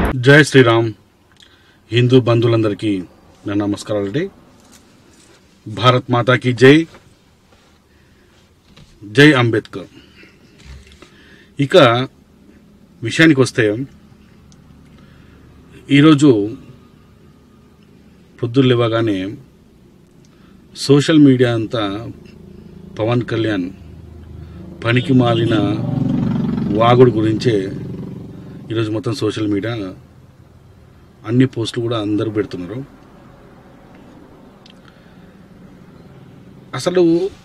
జై శ్రీరామ్ హిందూ బంధువులందరికీ నా నమస్కారాలండి భారత్ మాతాకి జై జై అంబేద్కర్ ఇక విషయానికి వస్తే ఈరోజు పొద్దున్న లేవగానే సోషల్ మీడియా అంతా పవన్ కళ్యాణ్ పనికి మాలిన వాగుడు గురించే ఈరోజు మొత్తం సోషల్ మీడియా అన్ని పోస్టులు కూడా అందరూ పెడుతున్నారు అసలు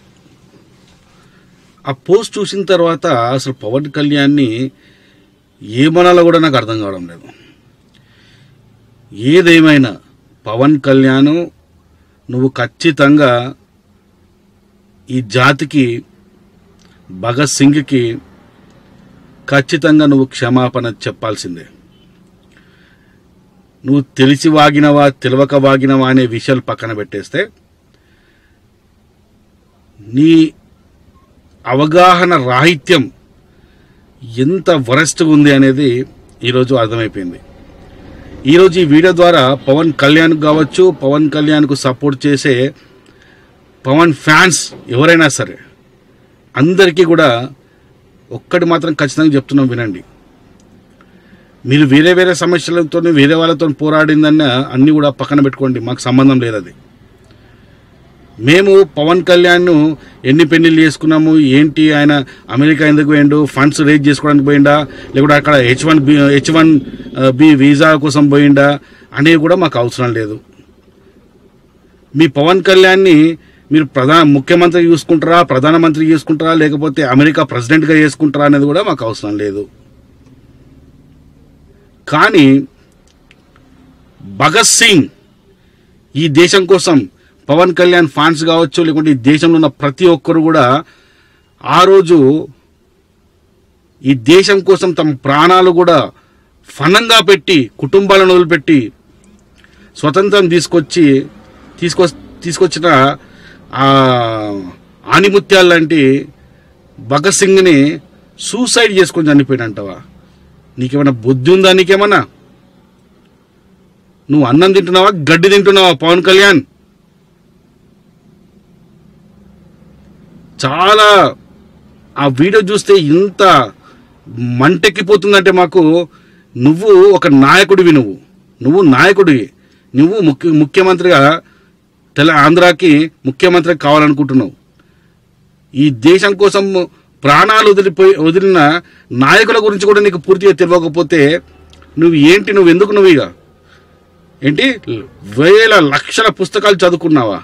ఆ పోస్ట్ చూసిన తర్వాత అసలు పవన్ కళ్యాణ్ని ఏమనాలో కూడా నాకు అర్థం కావడం లేదు ఏదేమైనా పవన్ కళ్యాణ్ నువ్వు ఖచ్చితంగా ఈ జాతికి భగత్ సింగ్కి ఖచ్చితంగా నువ్వు క్షమాపణ చెప్పాల్సిందే నువ్వు తెలిసి వాగినవా తెలియక వాగినవా అనే విషయాలు పక్కన పెట్టేస్తే నీ అవగాహన రాహిత్యం ఎంత వరస్ట్గా ఉంది అనేది ఈరోజు అర్థమైపోయింది ఈరోజు ఈ వీడియో ద్వారా పవన్ కళ్యాణ్ కావచ్చు పవన్ కళ్యాణ్కు సపోర్ట్ చేసే పవన్ ఫ్యాన్స్ ఎవరైనా సరే అందరికీ కూడా ఒక్కటి మాత్రం ఖచ్చితంగా చెప్తున్నాం వినండి మీరు వేరే వేరే సమస్యలతో వేరే వాళ్ళతో పోరాడిందన్న అన్నీ కూడా పక్కన పెట్టుకోండి మాకు సంబంధం లేదు అది మేము పవన్ కళ్యాణ్ను ఎన్ని పెళ్లిళ్ళు చేసుకున్నాము ఏంటి ఆయన అమెరికా ఎందుకు పోయిండు ఫండ్స్ రేజ్ చేసుకోవడానికి పోయిండా లేకుంటే అక్కడ H one B H one B visa కోసం పోయిండా అనేవి కూడా మాకు అవసరం లేదు మీ పవన్ కళ్యాణ్ని మీరు ప్రధాన ముఖ్యమంత్రి చూసుకుంటారా ప్రధానమంత్రి చూసుకుంటారా లేకపోతే అమెరికా ప్రెసిడెంట్గా చేసుకుంటారా అనేది కూడా మాకు అవసరం లేదు కానీ భగత్ సింగ్ ఈ దేశం కోసం పవన్ కళ్యాణ్ ఫ్యాన్స్ కావచ్చు లేకుంటే ఈ దేశంలో ఉన్న ప్రతి ఒక్కరు కూడా ఆ రోజు ఈ దేశం కోసం తమ ప్రాణాలు కూడా ఫనంగా పెట్టి కుటుంబాలను వదిలిపెట్టి స్వతంత్రం తీసుకొచ్చి తీసుకొ తీసుకొచ్చిన ఆ ఆనిముత్యాలు లాంటి భగత్ సింగ్ని సూసైడ్ చేసుకొని చనిపోయినంటవా నీకేమైనా బుద్ధి ఉందా నీకేమన్నా నువ్వు అన్నం తింటున్నావా గడ్డి తింటున్నావా పవన్ కళ్యాణ్ చాలా ఆ వీడియో చూస్తే ఇంత మంటెక్కిపోతుందంటే మాకు నువ్వు ఒక నాయకుడివి నువ్వు నువ్వు నాయకుడివి నువ్వు ముఖ్య ముఖ్యమంత్రిగా తెల ఆంధ్రాకి ముఖ్యమంత్రి కావాలనుకుంటున్నావు ఈ దేశం కోసం ప్రాణాలు వదిలిపోయి వదిలిన నాయకుల గురించి కూడా నీకు పూర్తిగా తెలియకపోతే నువ్వు ఏంటి నువ్వు ఎందుకు నువ్వు ఇక ఏంటి వేల లక్షల పుస్తకాలు చదువుకున్నావా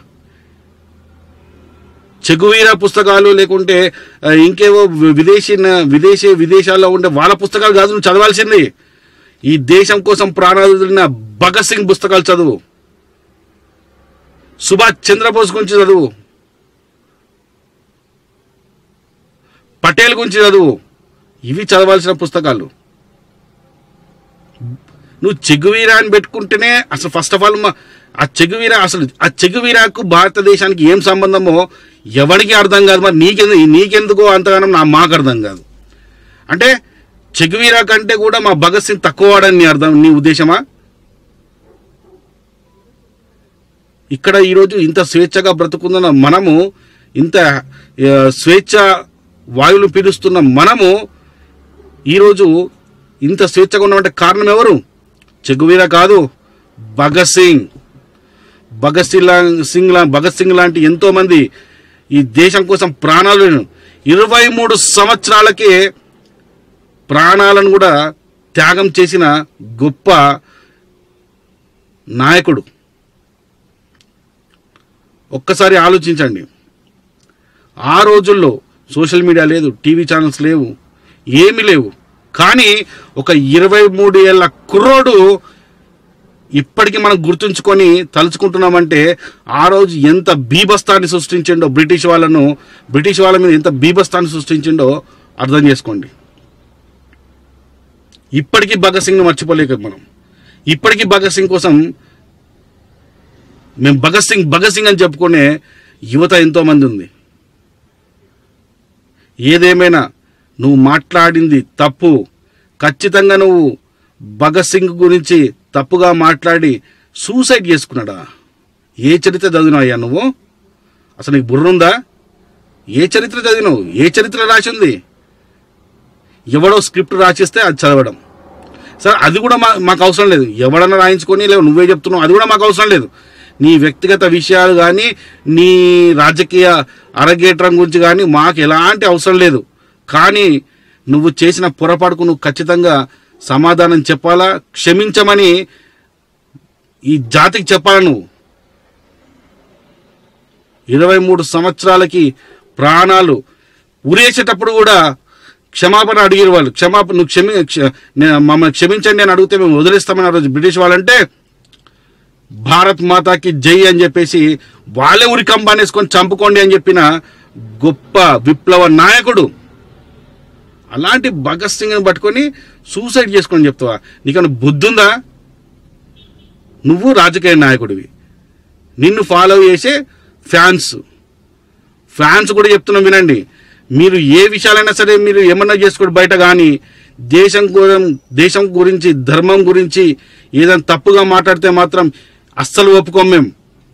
చెగువీర పుస్తకాలు లేకుంటే ఆ, ఇంకేవో వి- విదేశీ న- విదేశీ విదేశాల్లో ఉండే వాళ్ళ పుస్తకాలు కాదు నువ్వు చదవాల్సింది ఈ దేశం కోసం ప్రాణాలు వదిలిన భగత్ సింగ్ పుస్తకాలు చదువు సుభాష్ చంద్రబోస్ గురించి చదువు పటేల్ గురించి చదువు ఇవి చదవాల్సిన పుస్తకాలు నువ్వు చెగువీరా అని పెట్టుకుంటేనే అసలు ఫస్ట్ ఆఫ్ ఆల్ ఆ చెగువీరా అసలు ఆ చెగువీరాకు భారతదేశానికి ఏం సంబంధమో ఎవరికి అర్థం కాదు మరి నీకెందుకు నీకెందుకో అంతగానం నా మాకు అర్థం కాదు అంటే చెగువీరా కంటే కూడా మా భగత్ సింగ్ తక్కువ వాడని నీ అర్థం నీ ఉద్దేశమా ఇక్కడ ఈరోజు ఇంత స్వేచ్ఛగా బ్రతుకున్న మనము ఇంత ఆ, స్వేచ్ఛ వాయువులు పీలుస్తున్న మనము ఈరోజు ఇంత స్వేచ్ఛగా ఉన్నామంటే కారణం ఎవరు చెగువీర కాదు భగత్ సింగ్ భగత్ సింగ్ లా- సింగ్ లా భగత్ సింగ్ లాంటి ఎంతో మంది ఈ దేశం కోసం ప్రాణాలు ఇరవై మూడు సంవత్సరాలకే ప్రాణాలను కూడా త్యాగం చేసిన గొప్ప నాయకుడు ఒక్కసారి ఆలోచించండి ఆ రోజుల్లో సోషల్ మీడియా లేదు టీవీ ఛానల్స్ లేవు ఏమీ లేవు కానీ ఒక ఇరవై మూడు ఏళ్ళ కుర్రోడు ఇప్పటికీ మనం గుర్తుంచుకొని తలుచుకుంటున్నామంటే ఆ రోజు ఎంత బీభస్తాన్ని సృష్టించిండో బ్రిటిష్ వాళ్ళను బ్రిటిష్ వాళ్ళ మీద ఎంత బీభస్తాన్ని సృష్టించిండో అర్థం చేసుకోండి ఇప్పటికీ భగత్ సింగ్ని మర్చిపోలేక మనం ఇప్పటికీ భగత్ సింగ్ కోసం మేము భగత్ సింగ్ భగత్ సింగ్ అని చెప్పుకునే యువత ఎంతో మంది ఉంది ఏదేమైనా నువ్వు మాట్లాడింది తప్పు ఖచ్చితంగా నువ్వు భగత్ సింగ్ గురించి తప్పుగా మాట్లాడి సూసైడ్ చేసుకున్నాడా ఏ చరిత్ర చదివినావయ్యా నువ్వు అసలు నీకు బుర్ర ఉందా ఏ చరిత్ర చదివినావు ఏ చరిత్ర రాసింది ఎవడో స్క్రిప్ట్ రాసిస్తే అది చదవడం సరే అది కూడా మా మాకు అవసరం లేదు ఎవడన్నా రాయించుకొని లేవు నువ్వే చెప్తున్నావు అది కూడా మాకు అవసరం లేదు నీ వ్యక్తిగత విషయాలు కానీ నీ రాజకీయ అరగేట్రం గురించి కానీ మాకు ఎలాంటి అవసరం లేదు కానీ నువ్వు చేసిన పొరపాటుకు నువ్వు ఖచ్చితంగా సమాధానం చెప్పాలా క్షమించమని ఈ జాతికి చెప్పాలా నువ్వు ఇరవై మూడు సంవత్సరాలకి ప్రాణాలు ఉరేసేటప్పుడు కూడా క్షమాపణ అడిగిన వాళ్ళు క్షమాపణ నువ్వు క్షమి క్ష- నే- మమ్మల్ని క్షమించండి అని అడిగితే మేము వదిలేస్తామని ఆ రోజు బ్రిటిష్ వాళ్ళంటే భారత్ మాతాకి జై అని చెప్పేసి వాళ్ళే ఉరి కంబానేసుకొని చంపుకోండి అని చెప్పిన గొప్ప విప్లవ నాయకుడు అలాంటి భగత్ సింగ్ని పట్టుకొని సూసైడ్ చేసుకొని చెప్తావా నీకన్నా బుద్ధుందా నువ్వు రాజకీయ నాయకుడివి నిన్ను ఫాలో చేసే ఫ్యాన్స్ ఫ్యాన్స్ కూడా చెప్తున్నాం వినండి మీరు ఏ విషయాలైనా సరే మీరు ఏమన్నా చేసుకోండి బయట కానీ దేశం గురం దేశం గురించి ధర్మం గురించి ఏదైనా తప్పుగా మాట్లాడితే మాత్రం అస్సలు ఒప్పుకోం మేము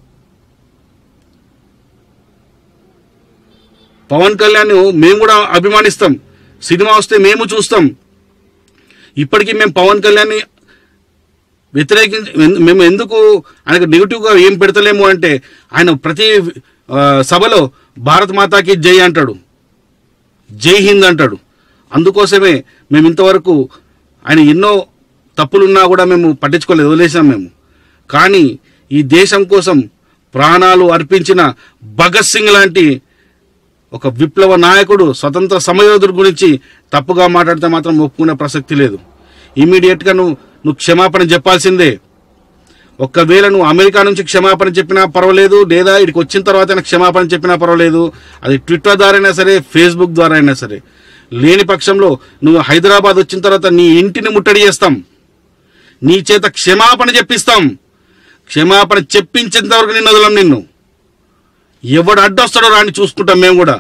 పవన్ కళ్యాణ్ మేము కూడా అభిమానిస్తాం సినిమా వస్తే మేము చూస్తాం ఇప్పటికీ మేము పవన్ కళ్యాణ్ని వ్యతిరేకించి ఎన్- మేము ఎందుకు ఆయనకు నెగిటివ్గా ఏం పెడతలేము అంటే ఆయన ప్రతి ఆ, సభలో భారత్ మాతాకి జై అంటాడు జై హింద్ అంటాడు అందుకోసమే మేము ఇంతవరకు ఆయన ఎన్నో తప్పులున్నా కూడా మేము పట్టించుకోలేదు వదిలేసాం మేము కానీ ఈ దేశం కోసం ప్రాణాలు అర్పించిన భగత్ సింగ్ లాంటి ఒక విప్లవ నాయకుడు స్వతంత్ర సమయోధుడి గురించి తప్పుగా మాట్లాడితే మాత్రం ఒప్పుకునే ప్రసక్తి లేదు ఇమీడియట్గా నువ్వు నువ్వు క్షమాపణ చెప్పాల్సిందే ఒక్కవేళ నువ్వు అమెరికా నుంచి క్షమాపణ చెప్పినా పర్వాలేదు లేదా ఇక్కడికి వచ్చిన తర్వాత అయినా క్షమాపణ చెప్పినా పర్వాలేదు అది ట్విట్టర్ ద్వారా అయినా సరే ఫేస్బుక్ ద్వారా అయినా సరే లేని పక్షంలో నువ్వు హైదరాబాద్ వచ్చిన తర్వాత నీ ఇంటిని ముట్టడి చేస్తాం నీ చేత క్షమాపణ చెప్పిస్తాం క్షమాపణ చెప్పించేంత వరకు నిన్ను వదలం నిన్ను ఎవడు అడ్డొస్తాడో రాని చూసుకుంటాం మేము కూడా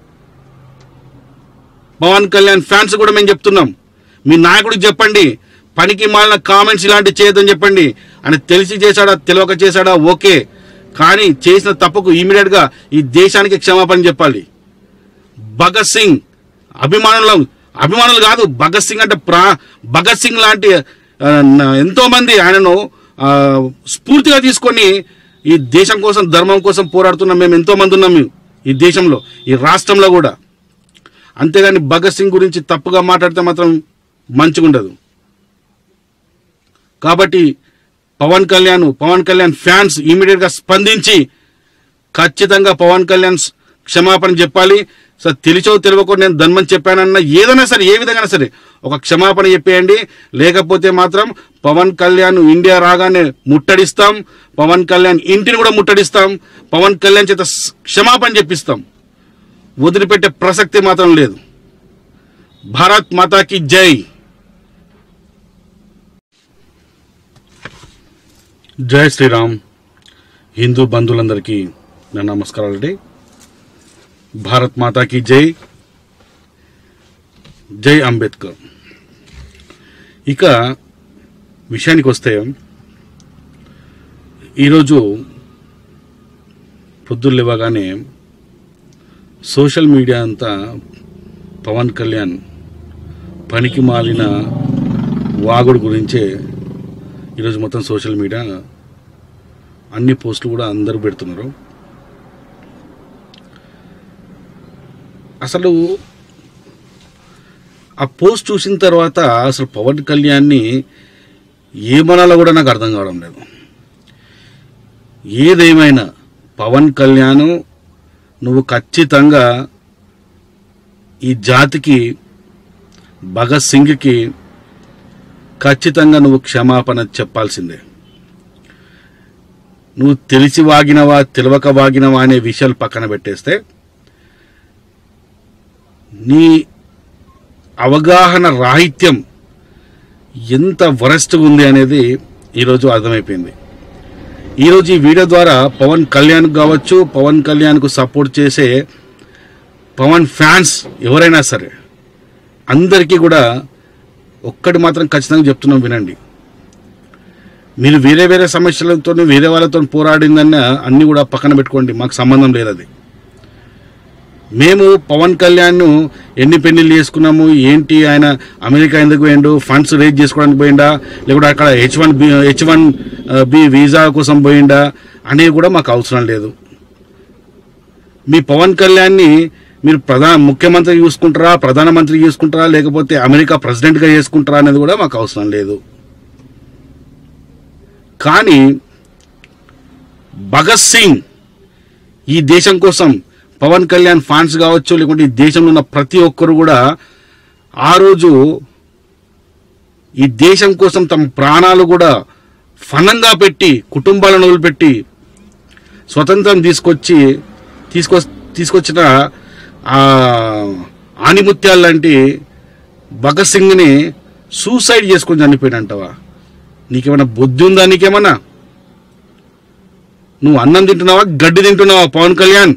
పవన్ కళ్యాణ్ ఫ్యాన్స్ కూడా మేము చెప్తున్నాం మీ నాయకుడికి చెప్పండి పనికి మాలిన కామెంట్స్ ఇలాంటివి చేయొద్దని చెప్పండి అని తెలిసి చేశాడా తెలియక చేశాడా ఓకే కానీ చేసిన తప్పుకు ఇమీడియట్గా ఈ దేశానికి క్షమాపణ చెప్పాలి భగత్ సింగ్ అభిమానులు అభిమానులు కాదు భగత్ సింగ్ అంటే ప్రా భగత్ సింగ్ లాంటి ఆ, న- ఎంతో మంది ఆయనను ఆ, స్ఫూర్తిగా తీసుకొని ఈ దేశం కోసం ధర్మం కోసం పోరాడుతున్న మేము ఎంతో మంది ఉన్నాం మేము ఈ దేశంలో ఈ రాష్ట్రంలో కూడా అంతేగాని భగత్ సింగ్ గురించి తప్పుగా మాట్లాడితే మాత్రం మంచిగా ఉండదు కాబట్టి పవన్ కళ్యాణ్ పవన్ కళ్యాణ్ ఫ్యాన్స్ ఇమీడియట్గా స్పందించి ఖచ్చితంగా పవన్ కళ్యాణ్ స్- క్షమాపణ చెప్పాలి సార్ తెలిసో తెలియకో నేను ధన్మని చెప్పానన్న ఏదైనా సరే ఏ విధంగా సరే ఒక క్షమాపణ చెప్పేయండి లేకపోతే మాత్రం పవన్ కళ్యాణ్ ఇండియా రాగానే ముట్టడిస్తాం పవన్ కళ్యాణ్ ఇంటిని కూడా ముట్టడిస్తాం పవన్ కళ్యాణ్ చేత స్- క్షమాపణ చెప్పిస్తాం వదిలిపెట్టే ప్రసక్తి మాత్రం లేదు భారత్ మాతాకి జై జై శ్రీరామ్ హిందూ బంధువులందరికీ నా నమస్కారాలండి భారత్ మాతాకి జై జై అంబేద్కర్ ఇక విషయానికి వస్తే ఈరోజు పొద్దున్న లేవగానే సోషల్ మీడియా అంతా పవన్ కళ్యాణ్ పనికి మాలిన వాగుడు గురించే ఈరోజు మొత్తం సోషల్ మీడియా అన్ని పోస్టులు కూడా అందరూ పెడుతున్నారు అసలు ఆ పోస్ట్ చూసిన తర్వాత అసలు పవన్ కళ్యాణ్ని ఏమనాలో కూడా నాకు అర్థం కావడం లేదు ఏదేమైనా పవన్ కళ్యాణ్ నువ్వు ఖచ్చితంగా ఈ జాతికి భగత్ సింగ్కి ఖచ్చితంగా నువ్వు క్షమాపణ చెప్పాల్సిందే నువ్వు తెలిసి వాగినవా తెలియక వాగినవా అనే విషయాలు పక్కన పెట్టేస్తే నీ అవగాహన రాహిత్యం ఎంత వరస్ట్గా ఉంది అనేది ఈరోజు అర్థమైపోయింది ఈరోజు ఈ వీడియో ద్వారా పవన్ కళ్యాణ్ కావచ్చు పవన్ కళ్యాణ్కు సపోర్ట్ చేసే పవన్ ఫ్యాన్స్ ఎవరైనా సరే అందరికీ కూడా ఒక్కటి మాత్రం ఖచ్చితంగా చెప్తున్నాం వినండి మీరు వేరే వేరే సమస్యలతో వేరే వాళ్ళతో పోరాడిందన్న అన్నీ కూడా పక్కన పెట్టుకోండి మాకు సంబంధం లేదు అది మేము పవన్ కళ్యాణ్ ఎన్ని పెళ్లిళ్ళు చేసుకున్నాము ఏంటి ఆయన అమెరికా ఎందుకు పోయిండు ఫండ్స్ రేజ్ చేసుకోవడానికి పోయిండా లేకుంటే అక్కడ H one B H one B visa కోసం పోయిండా అనేది కూడా మాకు అవసరం లేదు మీ పవన్ కళ్యాణ్ని మీరు ప్రధాన ముఖ్యమంత్రి చూసుకుంటారా ప్రధానమంత్రి చూసుకుంటారా లేకపోతే అమెరికా ప్రెసిడెంట్గా చేసుకుంటారా అనేది కూడా మాకు అవసరం లేదు కానీ భగత్ సింగ్ ఈ దేశం కోసం పవన్ కళ్యాణ్ ఫ్యాన్స్ కావచ్చు లేకుంటే ఈ దేశంలో ఉన్న ప్రతి ఒక్కరు కూడా ఆ రోజు ఈ దేశం కోసం తమ ప్రాణాలు కూడా ఫనంగా పెట్టి కుటుంబాలను వదిలిపెట్టి స్వతంత్రం తీసుకొచ్చి తీసుకొ తీసుకొచ్చిన ఆ ఆనిముత్యాలు లాంటి భగత్ సింగ్ని సూసైడ్ చేసుకొని చనిపోయినంటవా నీకేమైనా బుద్ధి ఉందా నీకేమన్నా నువ్వు అన్నం తింటున్నావా గడ్డి తింటున్నావా పవన్ కళ్యాణ్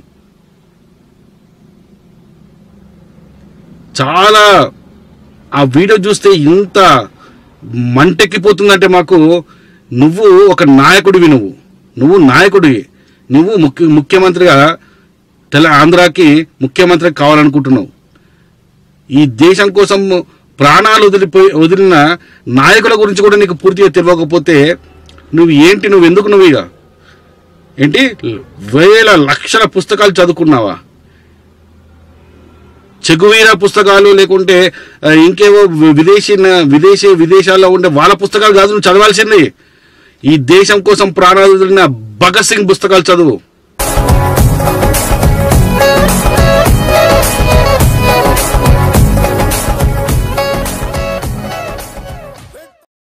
చాలా ఆ వీడియో చూస్తే ఇంత మంటెక్కిపోతుందంటే మాకు నువ్వు ఒక నాయకుడివి నువ్వు నువ్వు నాయకుడివి నువ్వు ముఖ్య ముఖ్యమంత్రిగా తెల ఆంధ్రాకి ముఖ్యమంత్రి కావాలనుకుంటున్నావు ఈ దేశం కోసం ప్రాణాలు వదిలిపోయి వదిలిన నాయకుల గురించి కూడా నీకు పూర్తిగా తెలియకపోతే నువ్వు ఏంటి నువ్వు ఎందుకు నువ్వు ఇక ఏంటి వేల లక్షల పుస్తకాలు చదువుకున్నావా చెగువీర పుస్తకాలు లేకుంటే ఆ, ఇంకేవో వి- విదేశీ న- విదేశీ విదేశాల్లో ఉండే వాళ్ళ పుస్తకాలు కాదు నువ్వు చదవాల్సింది ఈ దేశం కోసం ప్రాణాలు వదిలిన భగత్ సింగ్ పుస్తకాలు చదువు